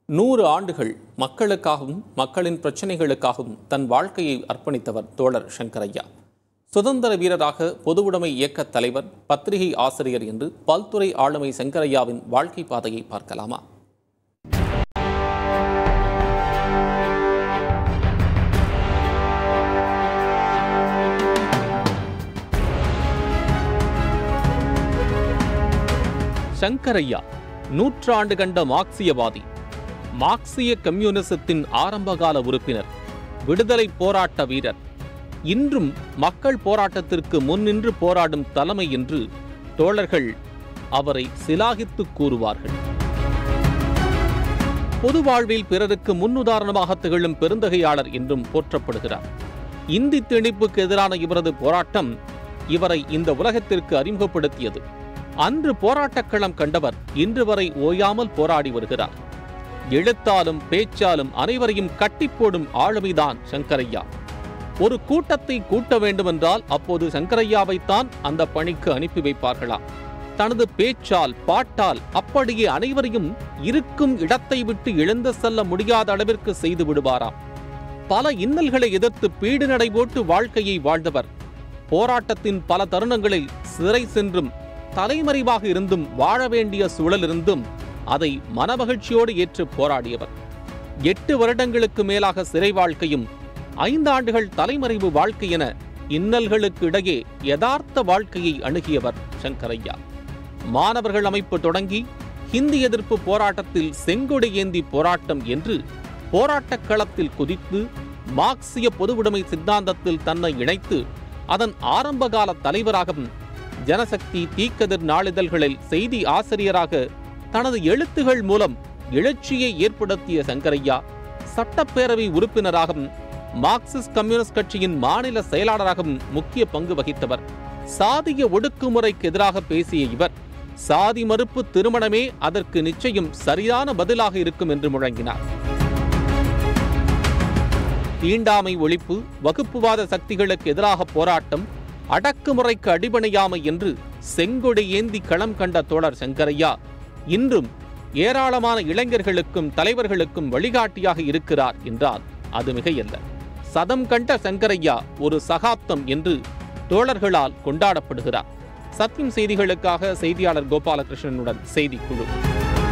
நூறு ஆண்டுகள் மக்களுக்காகவும் மக்களின் பிரச்சனைகளுக்காகவும் தன் வாழ்க்கையை அர்ப்பணித்தவர் தோழர் சங்கரையா சுதந்திர வீரராக பொதுவுடைமை இயக்கத் தலைவர் பத்திரிகை ஆசிரியர் என்று பல்துறை ஆளுமை சங்கரையாவின் வாழ்க்கை பாதையை பார்க்கலாமா சங்கரையா நூற்றாண்டு கண்ட மார்க்சியவாதி மார்க்சிய கம்யூனிசத்தின் ஆரம்பகால உறுப்பினர் விடுதலை போராட்ட வீரர் இன்றும் மக்கள் போராட்டத்திற்கு முன்னின்று போராடும் தலைமை என்று தோழர்கள் அவரை சிலாகித்து கூறுவார்கள் பொது வாழ்வில் பிறருக்கு முன்னுதாரணமாக திகழும் பெருந்தகையாளர் என்றும் போற்றப்படுகிறார் இந்தி திணிப்புக்கு எதிரான இவரது போராட்டம் இவரை இந்த உலகத்திற்கு அறிமுகப்படுத்தியது அன்று போராட்டக்களம் கண்டவர் இன்று வரை ஓயாமல் போராடி வருகிறார் எழுத்தாலும் பேச்சாலும் அனைவரையும் கட்டிப்போடும் ஆளுமைதான் சங்கரையா ஒரு கூட்டத்தை கூட்ட வேண்டுமென்றால் அப்போது சங்கரையாவைத்தான் அந்த பணிக்கு அனுப்பி வைப்பார்களாம் தனது பேச்சால் பாட்டால் அப்படியே அனைவரையும் இருக்கும் இடத்தை விட்டு எழுந்து செல்ல முடியாத அளவிற்கு செய்து விடுவாராம் பல இன்னல்களை எதிர்த்து பீடு நடை போட்டு வாழ்க்கையை வாழ்ந்தவர் போராட்டத்தின் பல தருணங்களில் சிறை சென்றும் தலைமறைவாக இருந்தும் வாழ வேண்டிய சூழலிருந்தும் அதை மனமகிழ்ச்சியோடு ஏற்று போராடியவர் எட்டு வருடங்களுக்கு மேலாக சிறை வாழ்க்கையும் ஐந்து ஆண்டுகள் தலைமறைவு வாழ்க்கை என இன்னல்களுக்கு இடையே யதார்த்த வாழ்க்கையை அணுகியவர் சங்கரையா மாணவர்கள் அமைப்பு தொடங்கி ஹிந்தி எதிர்ப்பு போராட்டத்தில் செங்கொடி ஏந்தி போராட்டம் என்று போராட்டக் களத்தில் குதித்து மார்க்சிய பொதுவுடைமை சித்தாந்தத்தில் தன்னை இணைத்து அதன் ஆரம்பகால தலைவராகவும் ஜனசக்தி தீக்கதிர் நாளிதழ்களில் செய்தி ஆசிரியராக தனது எழுத்துகள் மூலம் எழுச்சியை ஏற்படுத்திய சங்கரையா சட்டப்பேரவை உறுப்பினராகவும் மார்க்சிஸ்ட் கம்யூனிஸ்ட் கட்சியின் மாநில செயலாளராகவும் முக்கிய பங்கு வகித்தவர் சாதிய ஒடுக்குமுறைக்கு எதிராக பேசிய இவர் சாதி மறுப்பு திருமணமே அதற்கு நிச்சயம் சரியான பதிலாக இருக்கும் என்று முழங்கினார் தீண்டாமை ஒழிப்பு வகுப்புவாத சக்திகளுக்கு எதிராக போராட்டம் அடக்குமுறைக்கு அடிபணியாமை என்று செங்கொடி ஏந்தி களம் கண்ட தோழர் சங்கரையா இன்றும் ஏராளமான இளைஞர்களுக்கும் தலைவர்களுக்கும் வழிகாட்டியாக இருக்கிறார் என்றால் அது மிகையல்ல சதம் கண்ட சங்கரையா ஒரு சகாப்தம் என்று தோழர்களால் கொண்டாடப்படுகிறார் சத்தியம் செய்திகளுக்காக செய்தியாளர் கோபாலகிருஷ்ணனுடன் செய்திக்குழு